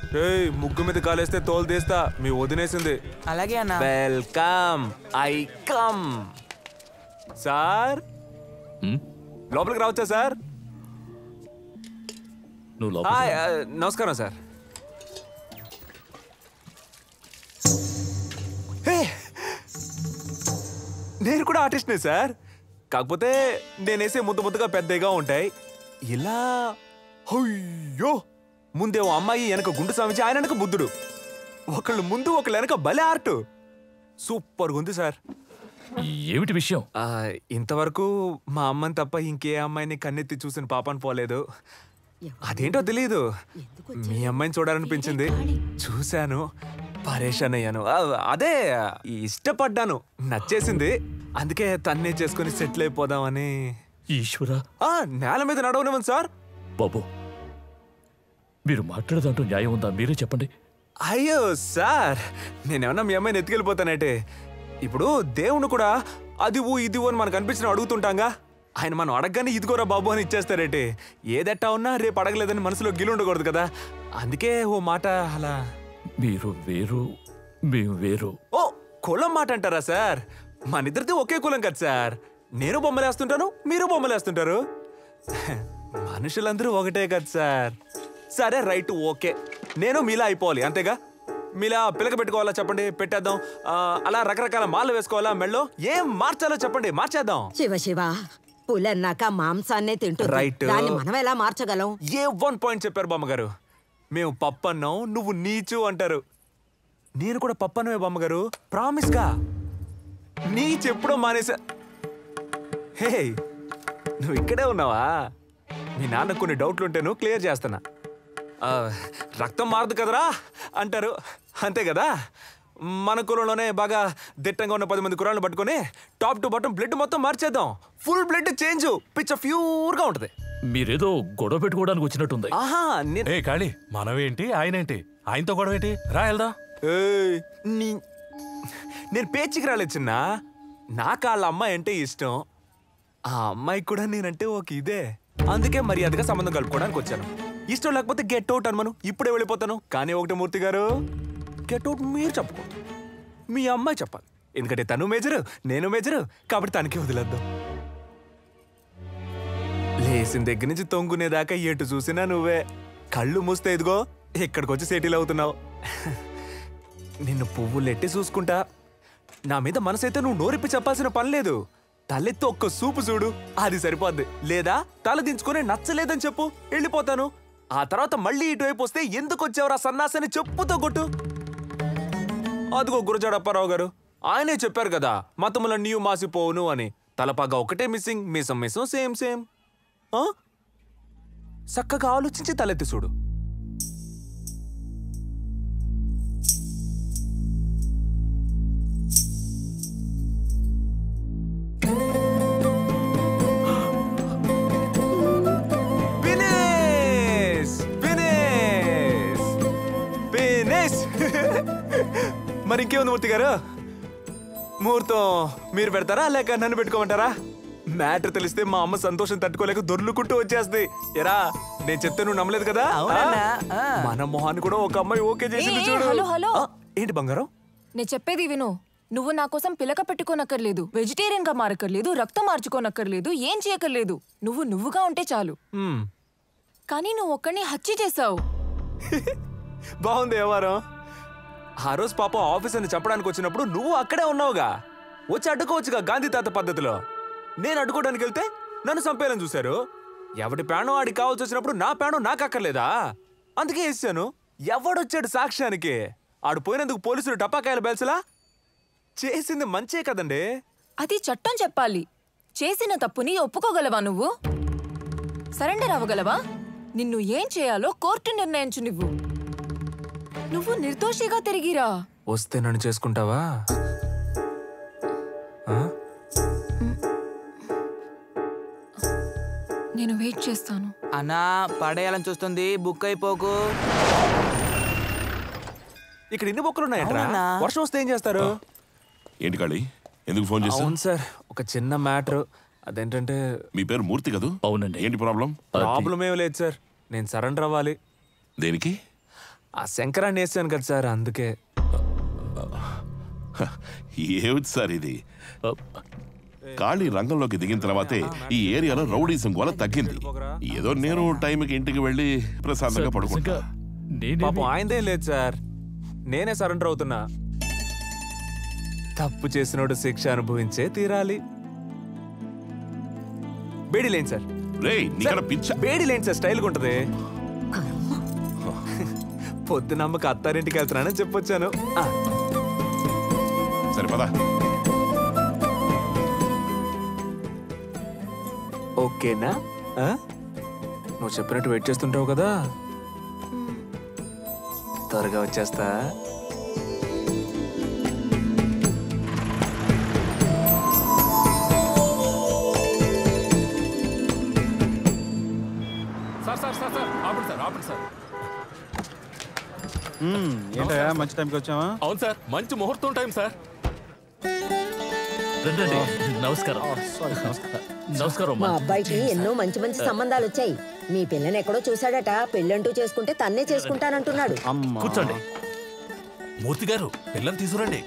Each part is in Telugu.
ఏయ్ ముగ్గు మీద కాలేస్తే తోలు తీస్తా మీ వదినేసింది అలాగే అన్న వెల్కమ్ ఐ కమ్ సార్ హ్మ్? లోపలికి రావచ్చా సార్ నువ్వు లోపల హాయ్ ఆ, నమస్కారం సార్ హే! నేను కూడా ఆర్టిస్ట్నే సార్ కాకపోతే నేనేసే ముద్దు ముద్దుగా పెద్దగా ఉంటాయి ఇలా అయ్యో ముందేమో అమ్మాయి వెనక గుండు స్వామించి ఆయన వెనక బుద్ధుడు ఒకళ్ళు ముందు ఒకళ్ళు వెనక భలే ఆర్ట్ సూపర్గా ఉంది సార్ ఏమిటి విషయం ఆ, ఇంతవరకు మా అమ్మని తప్ప ఇంకే అమ్మాయిని కన్నెత్తి చూసిన పాపని పోలేదు అదేంటో తెలియదు మీ అమ్మాయిని చూడాలనిపించింది చూశాను పరేషాన్ అయ్యాను ఆ, అదే ఇష్టపడ్డాను నచ్చేసింది అందుకే తన్నే చేసుకుని సెటిల్ అయిపోదామని ఈశ్వర ఆ, నేల మీద నడవనివ్వండి సార్ బాబు మీరు మాట్లాడదంటూ న్యాయం ఉందా మీరే చెప్పండి అయ్యో సార్ నేనేమన్నా మీ అమ్మాయిని ఎత్తుకెళ్ళిపోతానంటే ఇప్పుడు దేవుణ్ణి కూడా అదివు ఇదివు అని మనకు అనిపించిన అడుగుతుంటాంగా ఆయన మనం అడగగానే ఇదిగోరా బాబు అని ఇచ్చేస్తారేంటి ఏదెట్టా ఉన్నా రేపు అడగలేదని మనసులో గిలు ఉండకూడదు కదా అందుకే ఓ మాట అలా మీరు వేరు మేము వేరు ఓ కులం మాట అంటారా సార్ మనిద్దరిది ఒకే కులం కదా సార్ నేను బొమ్మలేస్తుంటాను మీరు బొమ్మలేస్తుంటారు మనుషులందరూ ఒకటే కదా సార్ సరే రైట్ ఓకే నేను మీలా అయిపోవాలి అంతేగా మీలా పిలక పెట్టుకోవాలా చెప్పండి పెట్టేద్దాం ఆ, అలా రకరకాల మాలు వేసుకోవాలా మెళ్ళో ఏం మార్చాలో చెప్పండి మార్చేద్దాం శివ శివ పులన్నాక మాంసాన్నే తింటుంది Right. దాన్ని మనం ఎలా మార్చగలం ఏ వన్ పాయింట్ చెప్పారు బామ్మగారు మేము పప్పన్నాం నువ్వు నీచు అంటారు నేను కూడా పప్పన్నమే బామ్మగారు ప్రామిస్ గా నీ చెప్పడం మానేసా హే నువ్వు ఇక్కడే ఉన్నావా మీ నాన్న కొన్ని డౌట్లు ఉంటేను క్లియర్ చేస్తున్నా ఆ, రక్తం మారదు కదరా అంటారు అంతే కదా మన కులంలోనే బాగా దిట్టంగా ఉన్న పది మంది కురాలను పట్టుకొని టాప్ టు బాటం బ్లడ్ మొత్తం మార్చేద్దాం ఫుల్ బ్లడ్ చేంజ్ పిచ్చ ప్యూర్గా ఉంటుంది మీరేదో గొడవ పెట్టుకోవడానికి వచ్చినట్టుంది ఆహా నేను ఏ కాళీ మనమేంటి ఆయనేంటి ఆయనతో గొడవ ఏంటి రా వెళ్దాం ఏయ్, నీ నేను పేచికి రాలేదు చిన్న నాకు వాళ్ళ అమ్మాయి అంటే ఇష్టం ఆ అమ్మాయికి కూడా నేనంటే ఒక ఇదే అందుకే మర్యాదగా సంబంధం కలుపుకోవడానికి వచ్చాను ఇష్టం లేకపోతే గెట్ అవుట్ అనమను ఇప్పుడే వెళ్ళిపోతాను కానీ ఒకటి మూర్తి గారు గెట్ అవుట్ మీరు చెప్పకూడదు మీ అమ్మాయి చెప్పాలి ఎందుకంటే తను మేజరు నేను మేజరు కాబట్టి తనకి వదిలేద్దాం లేచిన దగ్గర నుంచి తొంగునేదాకా ఎటు చూసినా నువ్వే కళ్ళు మూస్తే ఇదిగో ఇక్కడికి వచ్చి సెటిల్ అవుతున్నావు నిన్ను పువ్వులెట్టి చూసుకుంటా నా మీద మనసైతే నువ్వు నోరిప్పి చెప్పాల్సిన పని లేదు తలెత్తి ఒక్క సూపు చూడు అది సరిపోద్ది లేదా తల దించుకొని నచ్చలేదని చెప్పు వెళ్ళిపోతాను ఆ తర్వాత మళ్ళీ ఇటువైపు వస్తే ఎందుకు వచ్చావురా సన్నాసని చెప్పుతో కొట్టు అదిగో గురజాడప్పారావు గారు ఆయనే చెప్పారు కదా మతములన్నీ మాసిపోవును అని తలపాగా ఒకటే మిస్సింగ్ మీసం మీసం సేమ్ సేమ్ ఆ? చక్కగా ఆలోచించి తలెత్తి చూడు ఫినిష్ ఫినిష్ ఫినిష్ మరి ఇంకేముంది మూర్తి గారు ముహూర్తం మీరు పెడతారా లేక నన్ను పెట్టుకోమంటారా మ్యాటర్ తెలిస్తే మా అమ్మ సంతోషం తట్టుకోలేక దొర్లుకుంటూ వచ్చేస్తుంది ఎరా నేను చెప్తే నువ్వు నమ్మలేదు కదా అవునన్నా, ఆ? ఆ. మన మొహాన్ని కూడా ఒక అమ్మాయి ఓకే చేసింది ఏ, చూడు హలో, హలో. ఆ, ఏంటి బంగారం నేను చెప్పేది విను నువ్వు నా కోసం పిలక పెట్టుకోనక్కర్లేదు వెజిటేరియన్ గా మారక్కర్లేదు రక్తం మార్చుకోనక్కర్లేదు ఏం చేయక్కర్లేదు నువ్వు నువ్వుగా ఉంటే చాలు మ్మ్. కానీ నువ్వు ఒక్కడిని హత్య చేసావు బాగుంది వ్యవహారం ఆ రోజు పాప ఆఫీస్ అని చెప్పడానికి వచ్చినప్పుడు నువ్వు అక్కడే ఉన్నావుగా వచ్చి అడ్డుకోవచ్చుగా గాంధీ తాత పద్ధతిలో నేను అడ్డుకోవడానికి వెళ్తే నన్ను చంపేయాలని చూశారు ఎవడి ప్రాణం ఆడికి కావాల్సి వచ్చినప్పుడు నా ప్రాణం నాకు అక్కర్లేదా అందుకే వేసాను ఎవడొచ్చాడు సాక్ష్యానికి ఆడు పోయినందుకు పోలీసులు టపాకాయలు బేల్సలా చేసింది మంచే కదండి అది చట్టం చెప్పాలి చేసిన తప్పుని ఒప్పుకోగలవా నువ్వు సరెండర్ అవ్వగలవా నిన్ను ఏం చేయాలో కోర్టు నిర్ణయించు నువ్వు నువ్వు నిర్దోషిగా తిరిగిరా వస్తే నన్ను చేసుకుంటావా ఆ? నేను వెయిట్ చేస్తాను అన్నా పడేయాలని చూస్తుంది బుక్ అయిపోకు ఇక్కడ ఇన్ని బొక్కలు ఉన్నాయంట్రా అవునన్నా. వర్షం వస్తే ఏం చేస్తారు ఏంటి కాళీ ఎందుకు ఫోన్ చేశావు అవును సార్ ఒక చిన్న మ్యాటర్ అదేంటంటే మీ పేరు మూర్తి కదూ అవునండి ఏంటి ప్రాబ్లం ప్రాబ్లం ఏం లేదు సార్ నేను సరెండర్ అవ్వాలి దేనికి ఆ శంకరాన్ని వేసాను కదా సార్ అందుకే ఏమిటి సార్ ఇది ఖాళీ రంగంలోకి దిగిన తర్వాతే ఈ ఏరియాలో రౌడీసం గోల తగ్గింది ఏదో నేను టైంకి ఇంటికి వెళ్ళి ప్రశాంతంగా పడుకుంటా నేనే పాపం ఆయనదేం లేదు సార్ నేనే సరెండర్ అవుతున్నా తప్పు చేసినోడు శిక్ష అనుభవించే తీరాలి బేడి లేని సార్ రేయ్ నీకన్నా పిచ్చ బేడి లేని సార్ స్టైల్గా ఉంటది పొద్దునమ్మకి అత్తారింటికి వెళ్తున్నానని చెప్పొచ్చాను ఆ, సరే పదా ఓకేనా ఆ? నువ్వు చెప్పినట్టు వెయిట్ చేస్తుంటావు కదా త్వరగా వచ్చేస్తా సార్ సార్ సార్ సార్ ఆపండి సార్ ఆపండి సార్ ఏంటయ్యా మంచి టైంకి వచ్చావా అవును సార్ మంచి ముహూర్తం టైం సార్ రండి, రండి. నమస్కారం నమస్కారం మా అమ్మా అబ్బాయికి ఎన్నో మంచి మంచి సంబంధాలు వచ్చాయి మీ పిల్లని ఎక్కడో చూశాడట పెళ్ళంటూ చేసుకుంటే తన్నే చేసుకుంటానంటున్నాడు అమ్మా కూర్చోండి మూర్తి గారు పిల్లల్ని తీసుకురండి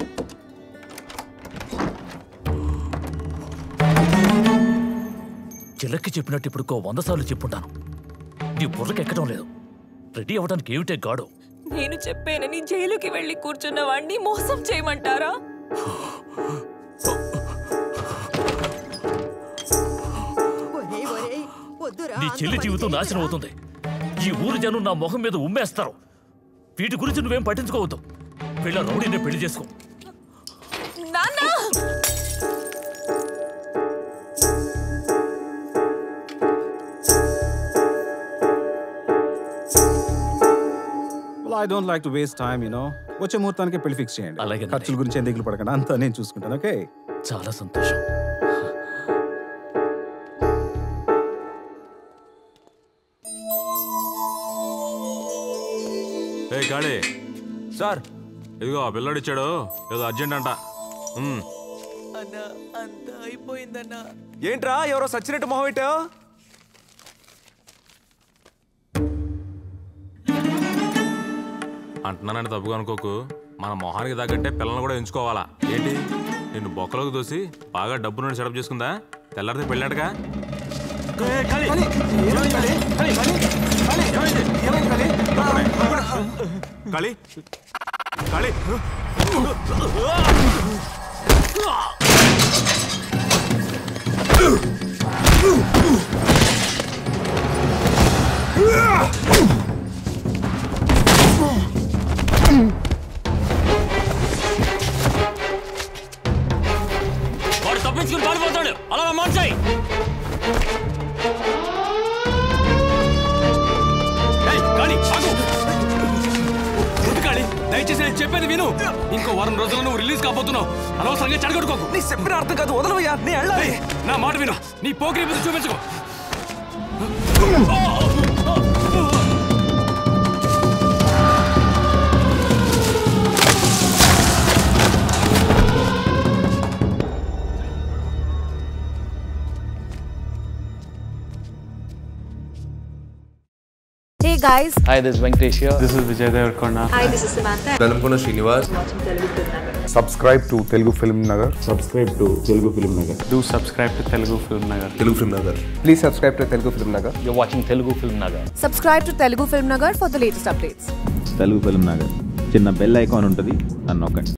చిలక్కి చెప్పినట్టు ఇప్పుడు ఇంకో వంద సార్లు చెప్పుంటాను నీ బుర్రకి ఎక్కడం లేదు రెడీ అవ్వడానికి ఏమిటే గాడు నేను చెప్పానని జైలుకి వెళ్ళి కూర్చున్న వాడిని మోసం చేయమంటారా నీ చెల్లి జీవితం నాశనం అవుతుంది ఈ ఊరు జనం నా మొహం మీద ఉమ్మేస్తారు వీటి గురించి నువ్వేం పట్టించుకోవద్దు వీళ్ళ రౌడీనే పెళ్లి చేసుకో నాన్న I don't like to waste time you know వచ్చే ముహూర్తానికి పెళ్లి ఫిక్స్ చేయండి అలాగేనండి. ఖర్చుల గురించి ఏం దిగులు పడకండి అంతా నేను చూసుకుంటాను ఓకే చాలా సంతోషం ఏ కాళీ సార్ ఇదిగో ఆ పిల్లాడు ఇచ్చాడు ఏదో అర్జెంట్ అంట ఉమ్. అన్నా అంతా అయిపోయిందన్నా ఏంట్రా ఎవరో సచ్చినట్టు మొహం పెట్టావు అంటున్నానంటే తప్పుగా అనుకోకు మన మొహానికి తగ్గట్టే పిల్లల్ని కూడా ఎంచుకోవాలా ఏంటి నిన్ను బొక్కలోకి దోసి బాగా డబ్బు నుండి సెటప్ చేసుకుందా తెల్లారితే పెళ్ళాడుగా కాళీ కాళీ వాడు తప్పించుకుని పారిపోతాడు అలా మార్చాయి దయచేసి నేను చెప్పేది విను ఇంకో వారం రోజుల్లో నువ్వు రిలీజ్ కాబోతున్నావు అనవసరంగా చెడగొట్టుకోకు నీ చెప్పిన అర్థం కాదు వదలవయ్యా నీ వెళ్ళాలి నా మాట విను నీ పోకిరి బుద్ధి చూపించుకో Hey guys, Hi, this is Venkatesh here. This is Vijay Deverakonda hi, this is Samantha. నలుపున Srinivas subscribe to Telugu film Nagar subscribe to Telugu film Nagar do subscribe to Telugu film Nagar Telugu film Nagar please subscribe to Telugu film Nagar You're watching Telugu Film Nagar. Subscribe to Telugu Film Nagar for the latest updates. Telugu film Nagar చిన్న బెల్ ఐకాన్ ఉంటుంది అని నొక్కండి